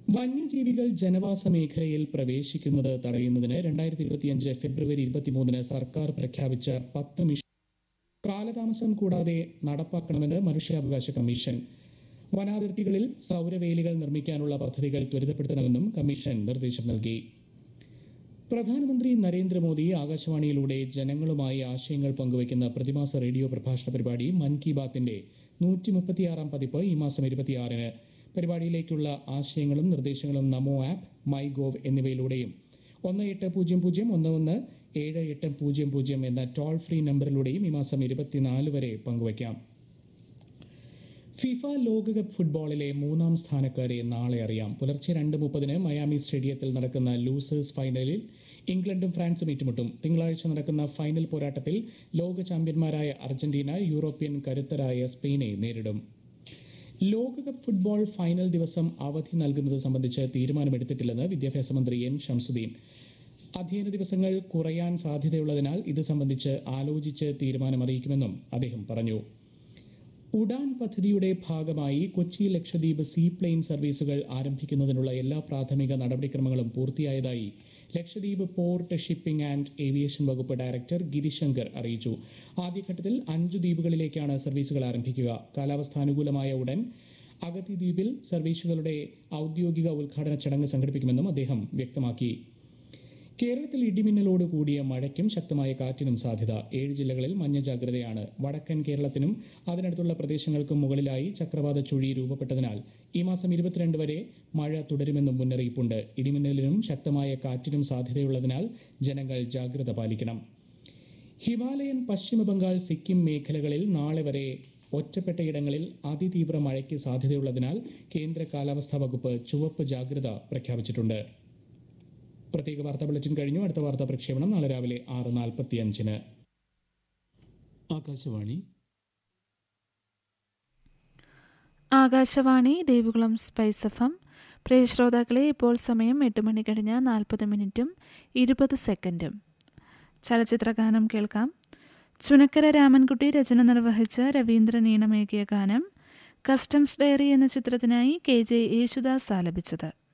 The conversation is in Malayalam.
വന്യജീവികൾ ജനവാസ മേഖലയിൽ പ്രവേശിക്കുന്നത് തടയുന്നതിന് രണ്ടായിരത്തി ഇരുപത്തിയഞ്ച് ഫെബ്രുവരി ഇരുപത്തിമൂന്നിന് സർക്കാർ പ്രഖ്യാപിച്ച പത്ത് മിഷൻ കാലതാമസം കൂടാതെ നടപ്പാക്കണമെന്ന് മനുഷ്യാവകാശ കമ്മീഷൻ വനാതിർത്തികളിൽ സൗരവേലികൾ നിർമ്മിക്കാനുള്ള പദ്ധതികൾ ത്വരിതപ്പെടുത്തണമെന്നും കമ്മീഷൻ നിർദ്ദേശം നൽകി പ്രധാനമന്ത്രി നരേന്ദ്രമോദി ആകാശവാണിയിലൂടെ ജനങ്ങളുമായി ആശയങ്ങൾ പങ്കുവയ്ക്കുന്ന പ്രതിമാസ റേഡിയോ പ്രഭാഷണ പരിപാടി മൻ കി ബാത്തിന്റെ നൂറ്റി മുപ്പത്തിയാറാം പതിപ്പ് ഈ മാസം ഇരുപത്തിയാറിന് പരിപാടിയിലേക്കുള്ള ആശയങ്ങളും നിർദ്ദേശങ്ങളും നമോ ആപ്പ് മൈ ഗോവ് എന്നിവയിലൂടെയും ഒന്ന് എട്ട് പൂജ്യം പൂജ്യം ഒന്ന് ഒന്ന് ഏഴ് എട്ട് പൂജ്യം പൂജ്യം എന്ന ടോൾ ഫ്രീ നമ്പറിലൂടെയും ഈ മാസം ഇരുപത്തിനാല് വരെ പങ്കുവയ്ക്കാം ഫിഫ ലോകകപ്പ് ഫുട്ബോളിലെ മൂന്നാം സ്ഥാനക്കാരെ നാളെ അറിയാം പുലർച്ചെ രണ്ട് മുപ്പതിന് മയാമി സ്റ്റേഡിയത്തിൽ നടക്കുന്ന ലൂസേഴ്സ് ഫൈനലിൽ ഇംഗ്ലണ്ടും ഫ്രാൻസും ഏറ്റുമുട്ടും തിങ്കളാഴ്ച നടക്കുന്ന ഫൈനൽ പോരാട്ടത്തിൽ ലോക ചാമ്പ്യന്മാരായ അർജന്റീന യൂറോപ്യൻ കരുത്തരായ സ്പെയിനെ നേരിടും ലോകകപ്പ് ഫുട്ബോൾ ഫൈനൽ ദിവസം അവധി നൽകുന്നത് സംബന്ധിച്ച് തീരുമാനമെടുത്തിട്ടില്ലെന്ന് വിദ്യാഭ്യാസ മന്ത്രി എൻ ഷംസുദ്ദീൻ അധ്യയന ദിവസങ്ങൾ കുറയാൻ സാധ്യതയുള്ളതിനാൽ ഇത് സംബന്ധിച്ച് ആലോചിച്ച് തീരുമാനം അറിയിക്കുമെന്നും അദ്ദേഹം പറഞ്ഞു ഉഡാൻ പദ്ധതിയുടെ ഭാഗമായി കൊച്ചി ലക്ഷദ്വീപ് സീ പ്ലെയിൻ സർവീസുകൾ ആരംഭിക്കുന്നതിനുള്ള എല്ലാ പ്രാഥമിക നടപടിക്രമങ്ങളും പൂർത്തിയായതായി Lakshadweep port shipping and aviation വകുപ്പ് ഡയറക്ടർ ഗിരിശങ്കർ അറിയിച്ചു ആദ്യഘട്ടത്തിൽ അഞ്ചു ദ്വീപുകളിലേക്കാണ് സർവീസുകൾ ആരംഭിക്കുക കാലാവസ്ഥ അനുകൂലമായ ഉടൻ അഗതി ദ്വീപിൽ സർവീസുകളുടെ ഔദ്യോഗിക ഉദ്ഘാടന ചടങ്ങ് സംഘടിപ്പിക്കുമെന്നും അദ്ദേഹം വ്യക്തമാക്കി കേരളത്തിൽ ഇടിമിന്നലോട് കൂടിയ മഴയ്ക്കും ശക്തമായ കാറ്റിനും സാധ്യത ഏഴ് ജില്ലകളിൽ മഞ്ഞ ജാഗ്രതയാണ് വടക്കൻ കേരളത്തിനും അതിനടുത്തുള്ള പ്രദേശങ്ങൾക്കും മുകളിലായി ചക്രവാത ചുഴി രൂപപ്പെട്ടതിനാൽ ഈ മാസം ഇരുപത്തിരണ്ട് വരെ മഴ തുടരുമെന്നും മുന്നറിയിപ്പുണ്ട് ഇടിമിന്നലിനും ശക്തമായ കാറ്റിനും സാധ്യതയുള്ളതിനാൽ ജനങ്ങൾ ജാഗ്രത പാലിക്കണം ഹിമാലയൻ പശ്ചിമ ബംഗാൾ സിക്കിം മേഖലകളിൽ നാളെ വരെ ഒറ്റപ്പെട്ടയിടങ്ങളിൽ അതിതീവ്ര മഴയ്ക്ക് സാധ്യതയുള്ളതിനാൽ കേന്ദ്ര കാലാവസ്ഥാ വകുപ്പ് ചുവപ്പ് ജാഗ്രത പ്രഖ്യാപിച്ചിട്ടുണ്ട് പ്രത്യേക വാർത്താ ബുള്ളറ്റിൻ കഴിഞ്ഞു അടുത്ത വാർത്താ പ്രക്ഷേപണം നാളെ രാവിലെ ആറ് നാൽപ്പത്തി അഞ്ചിന് Akashvani Akashvani Devikulam spice F M പ്രിയ ശ്രോതാക്കളെ ഇപ്പോൾ സമയം എട്ട് മണി കഴിഞ്ഞ് നാൽപ്പത് മിനിറ്റും ഇരുപത് സെക്കൻഡും ചലച്ചിത്രഗാനം കേൾക്കാം ചുനക്കര രാമൻകുട്ടി രചന നിർവഹിച്ച രവീന്ദ്രൻ ഈണമേകിയ ഗാനം കസ്റ്റംസ് ഡയറി എന്ന ചിത്രത്തിനായി കെ ജെ യേശുദാസ് ആലപിച്ചത്